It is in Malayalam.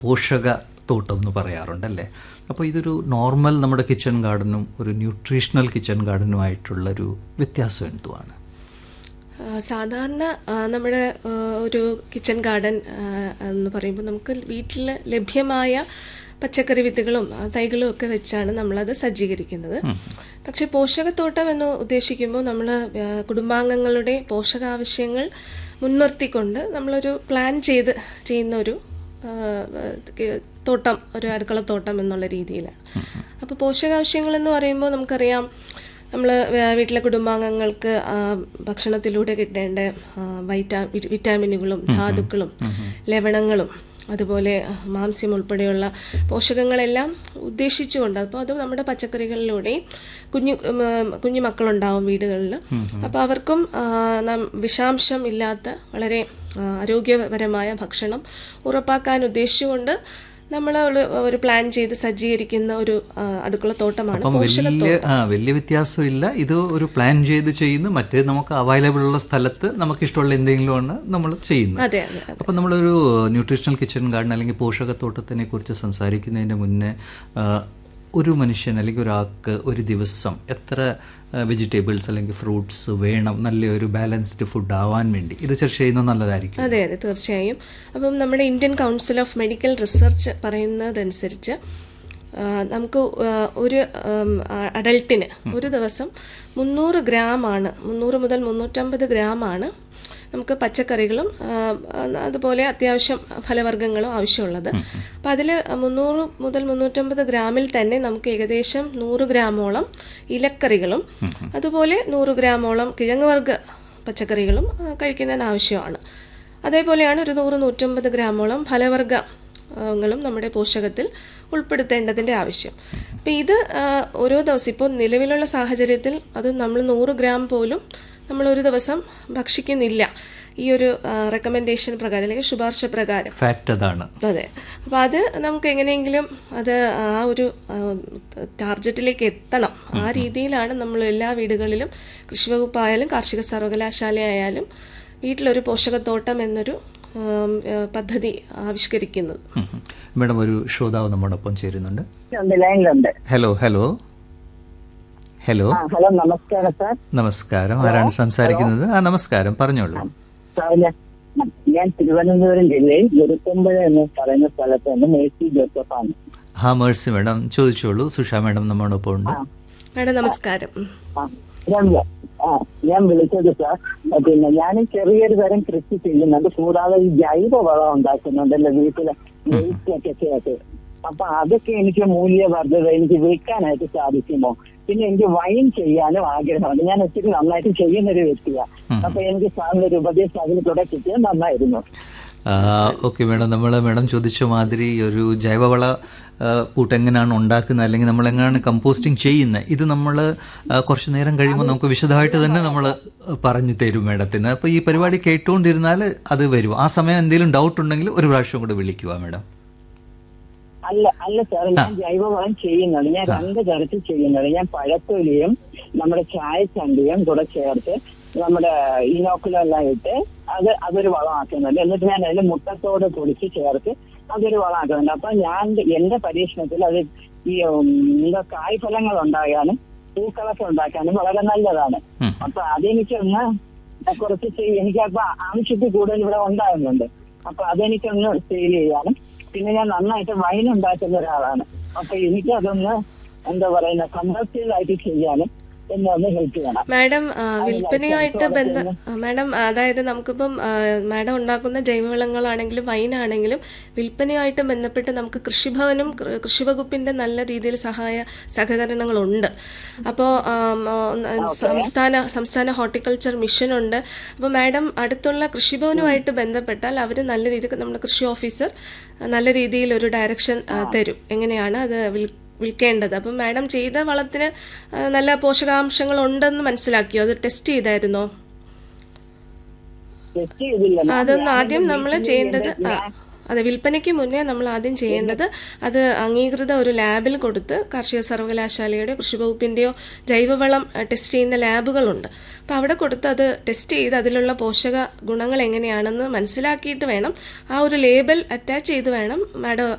പോഷക തോട്ടം എന്ന് പറയാറുണ്ടല്ലേ അപ്പോൾ ഇതൊരു നോർമൽ നമ്മുടെ കിച്ചൺ ഗാർഡനും ഒരു ന്യൂട്രീഷണൽ കിച്ചൺ ഗാർഡനുമായിട്ടുള്ളൊരു വ്യത്യാസം എന്തുവാണ് ആ, സാധാരണ ആ, നമ്മുടെ ആ, ഒരു കിച്ചൺ ഗാർഡൻ ആ, എന്ന് പറയുമ്പോൾ നമുക്ക് വീട്ടിൽ ലഭ്യമായ പച്ചക്കറി വിത്തുകളും ആ, തൈകളും ഒക്കെ വെച്ചാണ് നമ്മളത് സജ്ജീകരിക്കുന്നത് പക്ഷേ പോഷകത്തോട്ടം എന്ന് ഉദ്ദേശിക്കുമ്പോൾ നമ്മൾ കുടുംബാംഗങ്ങളുടെ പോഷകാവശ്യങ്ങൾ മുൻനിർത്തിക്കൊണ്ട് നമ്മളൊരു പ്ലാൻ ചെയ്ത് ചെയ്യുന്ന ഒരു ആ, ആ, തോട്ടം ഒരു അടുക്കളത്തോട്ടം എന്നുള്ള രീതിയിലാണ് അപ്പോൾ പോഷകാവശ്യങ്ങൾ എന്ന് പറയുമ്പോൾ നമുക്കറിയാം നമ്മൾ വീട്ടിലെ കുടുംബാംഗങ്ങൾക്ക് ആ, ഭക്ഷണത്തിലൂടെ കിട്ടേണ്ട ആ, വൈറ്റാ വി- വിറ്റാമിനുകളും ധാതുക്കളും ലവണങ്ങളും അതുപോലെ മാംസ്യം ഉൾപ്പെടെയുള്ള പോഷകങ്ങളെല്ലാം ഉദ്ദേശിച്ചുകൊണ്ട് അപ്പോൾ അത് നമ്മുടെ പച്ചക്കറികളിലൂടെയും കുഞ്ഞു ഉം, കുഞ്ഞു മക്കളുണ്ടാവും വീടുകളിൽ അപ്പോൾ അവർക്കും ആ, നാം വിഷാംശം ഇല്ലാത്ത വളരെ ആ, ആരോഗ്യപരമായ ഭക്ഷണം ഉറപ്പാക്കാൻ ഉദ്ദേശിച്ചുകൊണ്ട് നമ്മൾ ഒരു പ്ലാൻ ചെയ്ത് സജ്ജീകരിക്കുന്ന ഒരു ആ, അടുക്കളത്തോട്ടമാണ് അപ്പം വലിയ ആ വലിയ വ്യത്യാസമില്ല ഇത് ഒരു പ്ലാൻ ചെയ്ത് ചെയ്യുന്നു മറ്റേ നമുക്ക് അവൈലബിൾ ഉള്ള സ്ഥലത്ത് നമുക്ക് ഇഷ്ടമുള്ള എന്തെങ്കിലുമാണ് നമ്മൾ ചെയ്യുന്നത് അതെ അതെ അപ്പം നമ്മളൊരു ന്യൂട്രീഷണൽ കിച്ചൺ ഗാർഡൻ അല്ലെങ്കിൽ പോഷകത്തോട്ടത്തിനെ കുറിച്ച് സംസാരിക്കുന്നതിന് മുന്നേ ആ, ഒരു മനുഷ്യൻ അല്ലെങ്കിൽ ഒരാൾക്ക് ഒരു ദിവസം എത്ര വെജിറ്റബിൾസ് അല്ലെങ്കിൽ ഫ്രൂട്ട്സ് വേണം നല്ലൊരു ബാലൻസ്ഡ് ഫുഡ് ആവാൻ വേണ്ടി ഇത് ചർച്ച ചെയ്യുന്നത് നല്ലതായിരിക്കും അതെ അതെ തീർച്ചയായും അപ്പം നമ്മുടെ Indian council of medical research പറയുന്നതനുസരിച്ച് ആ, നമുക്ക് ആ, ഒരു അഡൽട്ടിന് ഒരു ദിവസം മുന്നൂറ് ഗ്രാമാണ് മുന്നൂറ് മുതൽ മുന്നൂറ്റമ്പത് ഗ്രാമാണ് നമുക്ക് പച്ചക്കറികളും ആ, അതുപോലെ അത്യാവശ്യം ഫലവർഗ്ഗങ്ങളും ആവശ്യമുള്ളത് അപ്പം അതിൽ മുന്നൂറ് മുതൽ മുന്നൂറ്റമ്പത് ഗ്രാമിൽ തന്നെ നമുക്ക് ഏകദേശം നൂറ് ഗ്രാമോളം ഇലക്കറികളും അതുപോലെ നൂറ് ഗ്രാമോളം കിഴങ്ങുവർഗ്ഗ പച്ചക്കറികളും ആ, കഴിക്കുന്നതിന് ആവശ്യമാണ് അതേപോലെയാണ് ഒരു നൂറ് നൂറ്റമ്പത് ഗ്രാമോളം ഫലവർഗ്ഗങ്ങളും നമ്മുടെ പോഷകത്തിൽ ഉൾപ്പെടുത്തേണ്ടതിൻ്റെ ആവശ്യം അപ്പം ഇത് ആ, ഓരോ ദിവസം ഇപ്പോൾ നിലവിലുള്ള സാഹചര്യത്തിൽ അത് നമ്മൾ നൂറ് ഗ്രാം പോലും നമ്മൾ ഒരു ദിവസം ഭക്ഷിക്കുന്നില്ല ഈ ഒരു റെക്കമെൻഡേഷൻ പ്രകാരം അല്ലെങ്കിൽ ശുപാർശ പ്രകാരം ഫാക്റ്റ് അതാണ് അതെ അപ്പോൾ അത് നമുക്ക് എങ്ങനെയെങ്കിലും അത് ആ ഒരു ആ, ടാർജറ്റിലേക്ക് എത്തണം ആ രീതിയിലാണ് നമ്മൾ എല്ലാ വീടുകളിലും കൃഷിവകുപ്പായാലും കാർഷിക സർവകലാശാലയായാലും വീട്ടിലൊരു പോഷകത്തോട്ടം എന്നൊരു ആം, ആ, പദ്ധതി ആവിഷ്കരിക്കുന്നത് ഉം ഉം. മാഡം ഒരു ശ്രോതാവ് നമ്മോടൊപ്പം ചേരുന്നുണ്ട് ഉണ്ട് ലൈനിലുണ്ട് ഹലോ ഹലോ ഹലോ ആ ഹലോ നമസ്കാരം സാർ നമസ്കാരം ആരാണ് സംസാരിക്കുന്നത് ആ നമസ്കാരം പറഞ്ഞോളൂ സാർ ഞാൻ ഞാൻ തിരുവനന്തപുരം ജില്ലയിൽ ഗുരുക്കുമ്പഴ എന്ന് പറയുന്ന സ്ഥലത്ത് നിന്ന് മേഴ്സി ജോസഫാണ് ഹാ മേഴ്സി മാഡം ചോദിച്ചോളൂ സുഷ മാഡം നമ്മോടൊപ്പം ഉണ്ട് മാഡം നമസ്കാരം ഉം. ആ ഞാൻ വ- ആ ഞാൻ വിളിച്ചത് സാർ പിന്നെ ഞാൻ ചെറിയൊരു തരം കൃഷി ചെയ്യുന്നുണ്ട് കൂടാതെ ഈ ജൈവ വളം ഉണ്ടാക്കുന്നുണ്ടല്ലോ വീട്ടിലെ വേസ്റ്റ് ഒക്കെ ചേർത്ത് അപ്പൊ അതൊക്കെ എനിക്ക് മൂല്യവർദ്ധത എനിക്ക് വിൽക്കാനായിട്ട് സാധിക്കുമോ പിന്നെ എനിക്ക് വൈൻ ചെയ്യാനും ആഗ്രഹമുണ്ട് ഞാൻ ഒത്തിരി നന്നായിട്ട് ചെയ്യുന്ന ഒരു വ്യക്തിയാണ് അപ്പൊ എനിക്ക് സാറിന്റെ ഒരു ഉപദേശം അതിൽ കൂടെ കിട്ടിയാൽ നന്നായിരുന്നു ഓക്കെ മാഡം നമ്മൾ മാഡം ചോദിച്ച മാതിരി ഒരു ജൈവവള ആ, കൂട്ട് എങ്ങനെയാണ് ഉണ്ടാക്കുന്നത് അല്ലെങ്കിൽ നമ്മൾ എങ്ങനെയാണ് കമ്പോസ്റ്റിംഗ് ചെയ്യുന്നത് ഇത് നമ്മൾ കുറച്ച് നേരം കഴിയുമ്പോൾ നമുക്ക് വിശദമായിട്ട് തന്നെ നമ്മൾ പറഞ്ഞു തരും മാഡത്തിന് അപ്പോൾ ഈ പരിപാടി കേട്ടുകൊണ്ടിരുന്നാൽ അത് വരും ആ സമയം എന്തെങ്കിലും ഡൗട്ട് ഉണ്ടെങ്കിൽ ഒരു പ്രാവശ്യം കൂടെ വിളിക്കുക മാഡം അല്ല അല്ല സാർ ഞാൻ ജൈവവളം ചെയ്യുന്നത് ഞാൻ രണ്ട് തരത്തിൽ ചെയ്യുന്നത് ഞാൻ പഴത്തൊലിയും നമ്മുടെ ചായച്ചണ്ടിയും കൂടെ ചേർത്ത് നമ്മുടെ ഇനോക്കുലെല്ലാം ഇട്ട് അത് അതൊരു വളമാക്കുന്നുണ്ട് എന്നിട്ട് ഞാൻ അതിൽ മുട്ടത്തോട് പൊടിച്ച് ചേർത്ത് അതൊരു വളമാക്കുന്നുണ്ട് അപ്പൊ ഞാൻ എന്റെ പരീക്ഷണത്തിൽ അത് ഈ ഉം, എന്താ കായ്ഫലങ്ങൾ ഉണ്ടാകാനും പൂക്കളൊക്കെ ഉണ്ടാക്കാനും വളരെ നല്ലതാണ് ഉം. അപ്പൊ അതെനിക്കൊന്ന് കുറച്ച് ചെയ്യ- എനിക്ക് അപ്പൊ ആവശ്യത്തിൽ കൂടുതൽ ഇവിടെ ഉണ്ടാകുന്നുണ്ട് അപ്പൊ അതെനിക്കൊന്ന് സെയിൽ ചെയ്യാനും പിന്നെ ഞാൻ നന്നായിട്ട് വൈൻ ഉണ്ടാക്കുന്ന ഒരാളാണ് അപ്പൊ എനിക്ക് അതൊന്ന് എന്താ പറയുന്ന കമേഴ്സ്യൽ ആയിട്ട് ചെയ്യാനും എന്നെ ഒന്ന് ഹെൽപ്പ് ചെയ്യണം മാഡം ആ, വിൽപ്പനയുമായിട്ട് ബന്ധ ആ, മാഡം അതായത് നമുക്കിപ്പം ആ, മാഡം ഉണ്ടാക്കുന്ന ജൈവവളങ്ങളാണെങ്കിലും വൈനാണെങ്കിലും വിൽപ്പനയുമായിട്ട് ബന്ധപ്പെട്ട് നമുക്ക് കൃഷിഭവനും കൃ- കൃഷിവകുപ്പിന്റെ നല്ല രീതിയിൽ സഹായ സഹകരണങ്ങളുണ്ട് അപ്പോൾ സംസ്ഥാന സംസ്ഥാന ഹോർട്ടിക്കൾച്ചർ മിഷനുണ്ട് അപ്പോൾ മാഡം അടുത്തുള്ള കൃഷിഭവനുമായിട്ട് ബന്ധപ്പെട്ടാൽ അവർ നല്ല രീതിക്ക് നമ്മുടെ കൃഷി ഓഫീസർ നല്ല രീതിയിൽ ഒരു ഡയറക്ഷൻ ആ, തരും എങ്ങനെയാണ് അത് വിൽ വിൽക്കേണ്ടത് അപ്പം മാഡം ചെയ്ത വളത്തിന് ആ, നല്ല പോഷകാംശങ്ങൾ ഉണ്ടെന്ന് മനസ്സിലാക്കിയോ അത് ടെസ്റ്റ് ചെയ്തായിരുന്നോ ടെസ്റ്റ് ചെയ്തില്ല അതൊന്ന് ആദ്യം നമ്മൾ ചെയ്യേണ്ടത് ആ, അതെ വിൽപ്പനയ്ക്ക് മുന്നേ നമ്മൾ ആദ്യം ചെയ്യേണ്ടത് അത് അംഗീകൃത ഒരു ലാബിൽ കൊടുത്ത് കാർഷിക സർവകലാശാലയുടെയോ കൃഷിവകുപ്പിന്റെയോ ജൈവവളം ആ, ടെസ്റ്റ് ചെയ്യുന്ന ലാബുകളുണ്ട് അപ്പോൾ അവിടെ കൊടുത്ത് അത് ടെസ്റ്റ് ചെയ്ത് അതിലുള്ള പോഷക ഗുണങ്ങൾ എങ്ങനെയാണെന്ന് മനസ്സിലാക്കിയിട്ട് വേണം ആ ഒരു ലേബൽ അറ്റാച്ച് ചെയ്ത് വേണം മാഡം